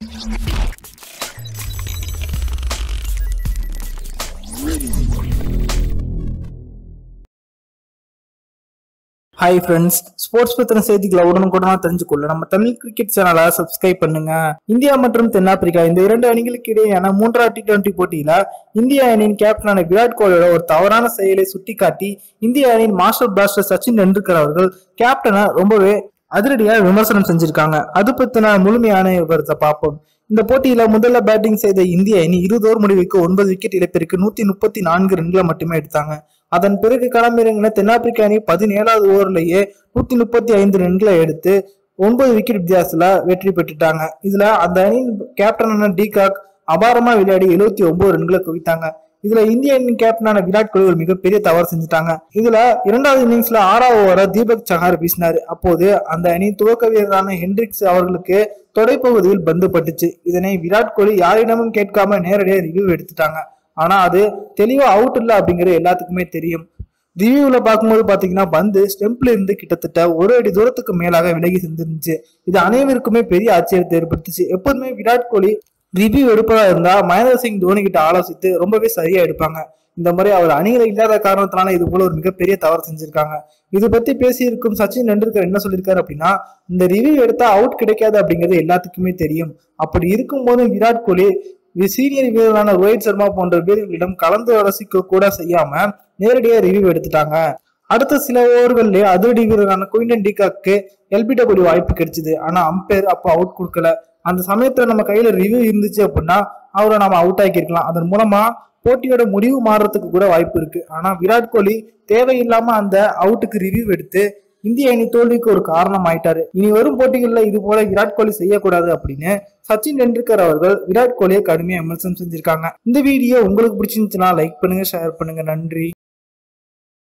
hi friends sports பத்தின செய்திகளை உடனுக்குடனா தெரிஞ்சுக்கொள்ள நம்ம தமிழ் கிரிக்கெட் சேனலை சப்ஸ்கிரைப் பண்ணுங்க இந்தியா மற்றும் தென்னாப்பிரிக்கா இந்த இரண்டு அணிகளுக்கு இடையேயான மூன்றாவது டி டுவெண்டி போட்டியில இந்திய அணியின் கேப்டனான விராட் கோலியோட ஒரு தவறான செயலை சுட்டிக்காட்டி இந்திய அணியின் மாஸ்டர் பிளாஸ்டர் சச்சின் டெண்டுல்கர் அவர்கள் கேப்டனை ரொம்பவே அதிரடியா விமர்சனம் செஞ்சிருக்காங்க அது பத்தின முழுமையான விவரத்தை பார்ப்போம் இந்த போட்டியில முதல்ல பேட்டிங் செய்த இந்திய அணி இருபது ஓவர் முடிவுக்கு ஒன்பது விக்கெட் இழப்பிற்கு நூத்தி முப்பத்தி நான்கு ரன்களை மட்டுமே எடுத்தாங்க அதன் பிறகு களமிறங்கின தென்னாப்பிரிக்க அணி பதினேழாவது ஓவர்லயே நூத்தி முப்பத்தி ஐந்து ரன்களை எடுத்து ஒன்பது விக்கெட் வித்தியாசத்துல வெற்றி பெற்றுட்டாங்க இதுல அந்த அணியின் கேப்டனான டிகாக் அபாரமா விளையாடி எழுபத்தி ஒன்பது ரன்களை குவித்தாங்க இதுல இந்திய அணியின் கேப்டனான விராட் கோலி ஒரு மிகப்பெரிய தவறு செஞ்சுட்டாங்க இதுல இரண்டாவது இன்னிங்ஸ்ல ஆறாவது ஓவர தீபக் சஹார் வீசினாரு அப்போது அந்த அணி துவக்க வீரரான ஹென்ரிக்ஸ் அவர்களுக்கு தொடைப்பகுதியில் பந்து பட்டுச்சு இதனை விராட் கோலி யாரிடமும் கேட்காம நேரடியாக ரிவ்யூ எடுத்துட்டாங்க ஆனா அது தெளிவா அவுட் இல்ல அப்படிங்கிறது எல்லாத்துக்குமே தெரியும் ரிவ்யூவில் பார்க்கும்போது பார்த்தீங்கன்னா பந்து ஸ்டெம்ப்ல இருந்து கிட்டத்தட்ட ஒரு அடி தூரத்துக்கு மேலாக விலகி செஞ்சிருந்துச்சு இது அனைவருக்குமே பெரிய ஆச்சரியத்தை ஏற்படுத்துச்சு எப்போதுமே விராட் கோலி ரிவ்யூ எடுப்பதா இருந்தா மகேந்திர சிங் தோனி கிட்ட ஆலோசித்து ரொம்பவே சரியா எடுப்பாங்க இந்த மாதிரி அவர் அணியில இல்லாத காரணத்தினால இது போல ஒரு மிகப்பெரிய தவறு செஞ்சிருக்காங்க இது பத்தி பேசியிருக்கும் சச்சின் டெண்டுல்கர் என்ன சொல்லியிருக்காரு அப்படின்னா இந்த ரிவ்யூ எடுத்தா அவுட் கிடைக்காது அப்படிங்கிறது எல்லாத்துக்குமே தெரியும் அப்படி இருக்கும்போது விராட் கோலி சீனியர் வீரரான ரோஹித் சர்மா போன்ற வீரர்களிடம் கலந்து ஆலோசிக்க கூட செய்யாம நேரடியாக ரிவ்யூ எடுத்துட்டாங்க அடுத்த சில ஓவர்கள்லயே அதிரடி வீரரான குயின்டன் டிகாக்கு எல்பிடபிள்யூ வாய்ப்பு கிடைச்சது ஆனா அம்பையர் அப்போ அவுட் கொடுக்கல அந்த சமயத்துல நம்ம கையில ரிவ்யூ இருந்துச்சு அப்படின்னா அவரை நம்ம அவுட் ஆக்கியிருக்கலாம் அதன் மூலமா போட்டியோட முடிவு மாறுறதுக்கு கூட வாய்ப்பு இருக்கு ஆனா விராட் கோலி தேவையில்லாம அந்த அவுட்டுக்கு ரிவ்யூ எடுத்து இந்திய அணி தோல்விக்கு ஒரு காரணம் ஆயிட்டாரு இனி வரும் போட்டிகளில் இது போல விராட் கோலி செய்யக்கூடாது அப்படின்னு சச்சின் டெண்டுல்கர் அவர்கள் விராட் கோலியை கடுமையா விமர்சனம் செஞ்சிருக்காங்க இந்த வீடியோ உங்களுக்கு பிடிச்சிருந்துச்சுன்னா லைக் பண்ணுங்க ஷேர் பண்ணுங்க நன்றி